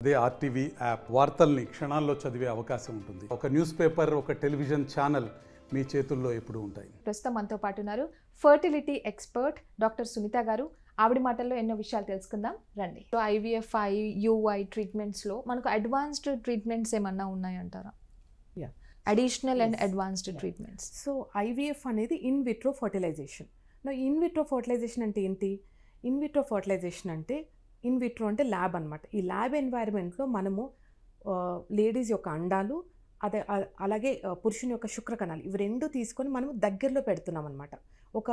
అదే RTV app వార్తల్ని క్షణాల్లో చదివే అవకాశం ఉంటుంది ఒక న్యూస్ పేపర్ ఒక టెలివిజన్ ఛానల్ మీ చేతుల్లో ఎప్పుడూ ఉంటాయి ప్రస్తుతం మనతో పాటు ఉన్నారు ఫర్టిలిటీ ఎక్స్పర్ట్ డాక్టర్ సునీత గారు ఆవిడ మాటల్లో ఎన్నో విషయాలు తెలుసుకుందాం రండి సో ఐవీఎఫ్ఐ యూఐ ట్రీట్మెంట్స్లో మనకు అడ్వాన్స్డ్ ట్రీట్మెంట్స్ ఏమన్నా ఉన్నాయంటారా Yeah. Additional and Yes. Advanced Yeah. Treatments so IVF అనేది in vitro fertilisation in vitro fertilisation అంటే ఏంటి ఇన్ విట్రో ఫర్టిలైజేషన్ అంటే ఇన్ విట్రో అంటే ల్యాబ్ అనమాట ఈ ల్యాబ్ ఎన్వైరన్మెంట్లో మనము లేడీస్ యొక్క అండాలు అదే అ- అలాగే ఆ, పురుషుని యొక్క శుక్రకణాలు ఇవి రెండు తీసుకొని మనం దగ్గరలో పెడుతున్నాం అనమాట ఒక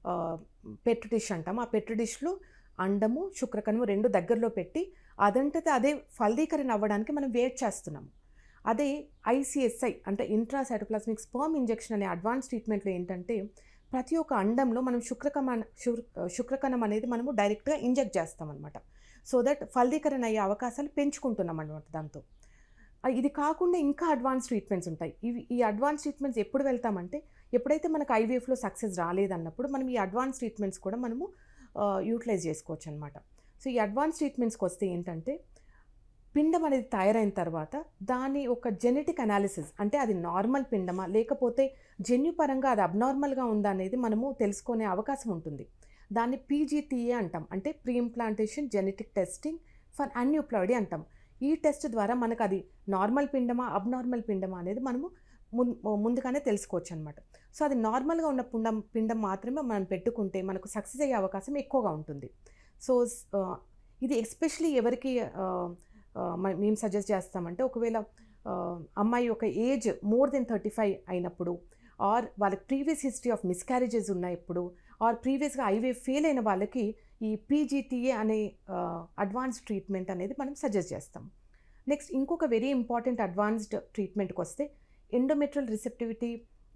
పెట్టు డిష్ అంటాం ఆ పెట్టు డిష్లో అండము శుక్రకణము రెండు దగ్గరలో పెట్టి అదంటే అదే ఫలదీకరణ అవ్వడానికి మనం వెయిట్ చేస్తున్నాము అదే ఐసిఎస్ఐ అంటే ఇంట్రాసైటోప్లాస్మిక్ స్పర్మ్ ఇంజెక్షన్ అనే అడ్వాన్స్ ట్రీట్మెంట్లో ఏంటంటే ప్రతి ఒక్క అండంలో మనం శుక్రకమ శుక్ర శుక్రకణం అనేది మనము డైరెక్ట్గా ఇంజెక్ట్ చేస్తాం అనమాట సో దట్ ఫలదీకరణ అయ్యే అవకాశాలు పెంచుకుంటున్నాం అనమాట దాంతో ఆ, ఇది కాకుండా ఇంకా అడ్వాన్స్ ట్రీట్మెంట్స్ ఉంటాయి ఇవి ఈ అడ్వాన్స్ ట్రీట్మెంట్స్ ఎప్పుడు వెళ్తామంటే ఎప్పుడైతే మనకు ఐవీఎఫ్లో సక్సెస్ రాలేదన్నప్పుడు మనం ఈ అడ్వాన్స్ ట్రీట్మెంట్స్ కూడా మనము యూటిలైజ్ చేసుకోవచ్చు అనమాట సో ఈ అడ్వాన్స్ ట్రీట్మెంట్స్కి వస్తే ఏంటంటే పిండం అనేది తయారైన తర్వాత దాని ఒక జెనెటిక్ అనాలిసిస్ అంటే అది నార్మల్ పిండమా లేకపోతే జన్యుపరంగా అది అబ్నార్మల్గా ఉందా అనేది మనము తెలుసుకునే అవకాశం ఉంటుంది దాన్ని పీజీటీఏ అంటాం అంటే pre implantation genetic testing for aneuploidy అంటాం ఈ టెస్ట్ ద్వారా మనకు అది నార్మల్ పిండమా అబ్నార్మల్ పిండమా అనేది మనము ముం- ముందుగానే తెలుసుకోవచ్చు అనమాట సో అది నార్మల్గా ఉన్న పిండం పిండం మాత్రమే మనం పెట్టుకుంటే మనకు సక్సెస్ అయ్యే అవకాశం ఎక్కువగా ఉంటుంది సో ఆ, ఇది ఎస్పెషలీ ఎవరికి ఆ, ఆ, మ- మేము సజెస్ట్ చేస్తామంటే ఒకవేళ ఆ, అమ్మాయి యొక్క age more then thirty five అయినప్పుడు ఆర్ వాళ్ళకి ప్రీవియస్ హిస్టరీ ఆఫ్ మిస్క్యారేజెస్ ఉన్నప్పుడు ఆర్ ప్రీవియస్గా ఐవే ఫెయిల్ అయిన వాళ్ళకి ఈ పీజీటీఏ అనే అడ్వాన్స్ ట్రీట్మెంట్ అనేది మనం సజెస్ట్ చేస్తాం నెక్స్ట్ ఇంకొక వెరీ ఇంపార్టెంట్ అడ్వాన్స్డ్ ట్రీట్మెంట్కి వస్తే ఎండోమెట్రల్ రిసెప్టివిటీ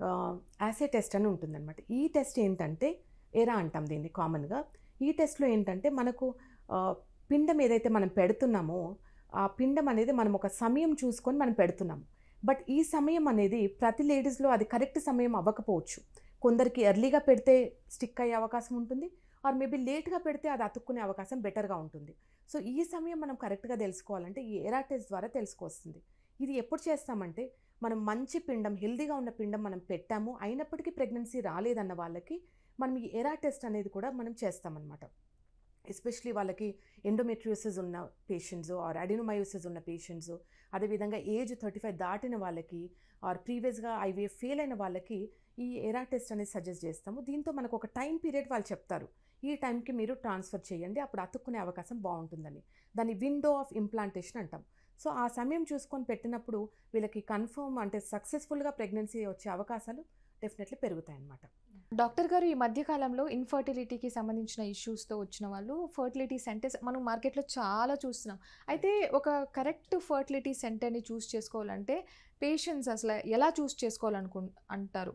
యాసే టెస్ట్ అని ఉంటుందన్నమాట ఈ టెస్ట్ ఏంటంటే ఎరా అంటాం దీన్ని కామన్గా ఈ టెస్ట్లో ఏంటంటే మనకు ఆ, పిండం ఏదైతే మనం పెడుతున్నామో ఆ పిండం అనేది మనం ఒక సమయం చూసుకొని మనం పెడుతున్నాము బట్ ఈ సమయం అనేది ప్రతి లేడీస్లో అది కరెక్ట్ సమయం అవ్వకపోవచ్చు కొందరికి ఎర్లీగా పెడితే స్టిక్ అయ్యే అవకాశం ఉంటుంది ఆర్ మేబీ లేట్గా పెడితే అది అతుక్కునే అవకాశం బెటర్గా ఉంటుంది సో ఈ సమయం మనం కరెక్ట్గా తెలుసుకోవాలంటే ఈ ఎరా టెస్ట్ ద్వారా తెలుసుకొస్తుంది ఇది ఎప్పుడు చేస్తామంటే మనం మంచి పిండం హెల్దీగా ఉన్న పిండం మనం పెట్టాము అయినప్పటికీ ప్రెగ్నెన్సీ రాలేదన్న వాళ్ళకి మనం ఈ ఎరా టెస్ట్ అనేది కూడా మనం చేస్తామన్నమాట ఎస్పెషలీ వాళ్ళకి ఎండోమెట్రియోసిస్ ఉన్న పేషెంట్స్ ఆర్ అడినోమయోసిస్ ఉన్న పేషెంట్స్ అదేవిధంగా ఏజ్ థర్టీ ఫైవ్ దాటిన వాళ్ళకి ఆర్ ప్రీవియస్గా ఐవీఎఫ్ ఫెయిల్ అయిన వాళ్ళకి ఈ ఎరా టెస్ట్ అనేది సజెస్ట్ చేస్తాము దీంతో మనకు ఒక టైం పీరియడ్ వాళ్ళు చెప్తారు ఈ టైంకి మీరు ట్రాన్స్ఫర్ చేయండి అప్పుడు అతుక్కునే అవకాశం బాగుంటుందని దాన్ని విండో ఆఫ్ ఇంప్లాంటేషన్ అంటాం సో ఆ సమయం చూసుకొని పెట్టినప్పుడు వీళ్ళకి కన్ఫర్మ్ అంటే సక్సెస్ఫుల్గా ప్రెగ్నెన్సీ వచ్చే అవకాశాలు డెఫినెట్లీ పెరుగుతాయి అన్నమాట డాక్టర్ గారు ఈ మధ్య కాలంలో ఇన్ఫర్టిలిటీకి సంబంధించిన ఇష్యూస్తో వచ్చిన వాళ్ళు ఫర్టిలిటీ సెంటర్స్ మనం మార్కెట్లో చాలా చూస్తున్నాం అయితే ఒక కరెక్ట్ ఫర్టిలిటీ సెంటర్ని చూస్ చేసుకోవాలంటే పేషెంట్స్ అసలు ఎలా చూస్ చేసుకోవాలనుకు అంటారు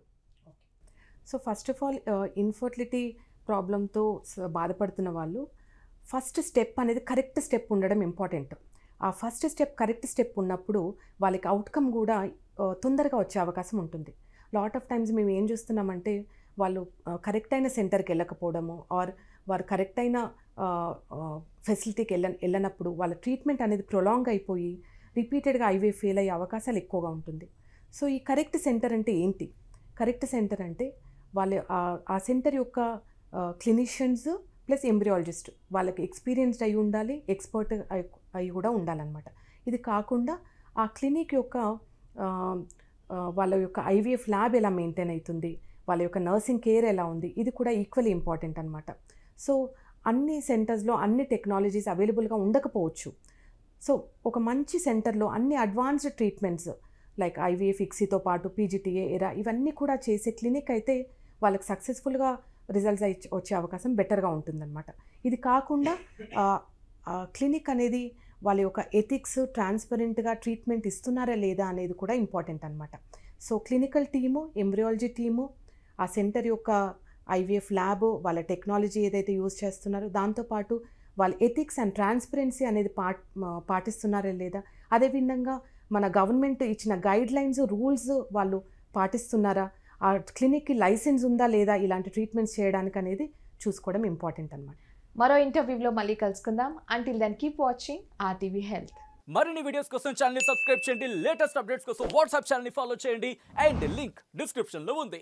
so first of all infertility ప్రాబ్లంతో బాధపడుతున్న వాళ్ళు ఫస్ట్ స్టెప్ అనేది కరెక్ట్ స్టెప్ ఉండడం ఇంపార్టెంట్ ఆ ఫస్ట్ స్టెప్ కరెక్ట్ స్టెప్ ఉన్నప్పుడు వాళ్ళకి అవుట్కమ్ కూడా ఆ, తొందరగా వచ్చే అవకాశం ఉంటుంది లాట్ ఆఫ్ టైమ్స్ మేము ఏం చూస్తున్నామంటే వాళ్ళు కరెక్ట్ అయిన సెంటర్కి వెళ్ళకపోవడము ఆర్ వారు కరెక్ట్ అయిన ఫెసిలిటీకి వెళ్ళ వెళ్ళనప్పుడు వాళ్ళ ట్రీట్మెంట్ అనేది ప్రొలాంగ్ అయిపోయి రిపీటెడ్గా ఐవే ఫెయిల్ అయ్యే అవకాశాలు ఎక్కువగా ఉంటుంది సో ఈ కరెక్ట్ సెంటర్ అంటే ఏంటి కరెక్ట్ సెంటర్ అంటే వాళ్ళ ఆ- ఆ సెంటర్ యొక్క క్లినిషియన్స్ ప్లస్ ఎంబ్రియాలజిస్ట్ వాళ్ళకి ఎక్స్పీరియన్స్డ్ అయి ఉండాలి ఎక్స్పర్ట్ అయి అయి కూడా ఉండాలన్నమాట ఇది కాకుండా ఆ క్లినిక్ యొక్క ఆ, ఆ, వాళ్ళ యొక్క ఐవీఎఫ్ ల్యాబ్ ఎలా మెయింటైన్ అవుతుంది వాళ్ళ యొక్క నర్సింగ్ కేర్ ఎలా ఉంది ఇది కూడా ఈక్వల్లీ ఇంపార్టెంట్ అనమాట సో అన్ని సెంటర్స్లో అన్ని టెక్నాలజీస్ అవైలబుల్గా ఉండకపోవచ్చు సో ఒక మంచి సెంటర్లో అన్ని అడ్వాన్స్డ్ ట్రీట్మెంట్స్ లైక్ ఐవీఎఫ్ ఇక్సీతో పాటు పీజీటీఏ ఎరా ఇవన్నీ కూడా చేసే క్లినిక్ అయితే వాళ్ళకి సక్సెస్ఫుల్గా రిజల్ట్స్ అయి వచ్చే అవకాశం బెటర్గా ఉంటుందన్నమాట ఇది కాకుండా ఆ, ఆ క్లినిక్ అనేది వాళ్ళ యొక్క ఎథిక్స్ ట్రాన్స్పరెంట్గా ట్రీట్మెంట్ ఇస్తున్నారా లేదా అనేది కూడా ఇంపార్టెంట్ అనమాట so clinical team embryology team ఆ సెంటర్ యొక్క ఐవీఎఫ్ ల్యాబ్ వాళ్ళ టెక్నాలజీ ఏదైతే యూజ్ చేస్తున్నారో దాంతోపాటు వాళ్ళ ఎథిక్స్ అండ్ ట్రాన్స్పరెన్సీ అనేది పాట్ పాటిస్తున్నారా లేదా అదేవిధంగా మన గవర్నమెంట్ ఇచ్చిన గైడ్ లైన్స్ రూల్స్ వాళ్ళు పాటిస్తున్నారా ఆ క్లినిక్కి లైసెన్స్ ఉందా లేదా ఇలాంటి ట్రీట్మెంట్స్ చేయడానికి అనేది చూసుకోవడం ఇంపార్టెంట్ అనమాట మరో ఇంటర్వ్యూలో మళ్ళీ కలుసుకుందాం until then keep watching RTV health మరిన్ని వీడియోస్ కోసం ఛానల్ సబ్స్క్రైబ్ చేయండి లేటెస్ట్ అప్డేట్స్ కోసం వాట్సాప్ ఛానల్ ఫాలో చేయండి అండ్ లింక్ డిస్క్రిప్షన్ లో ఉంది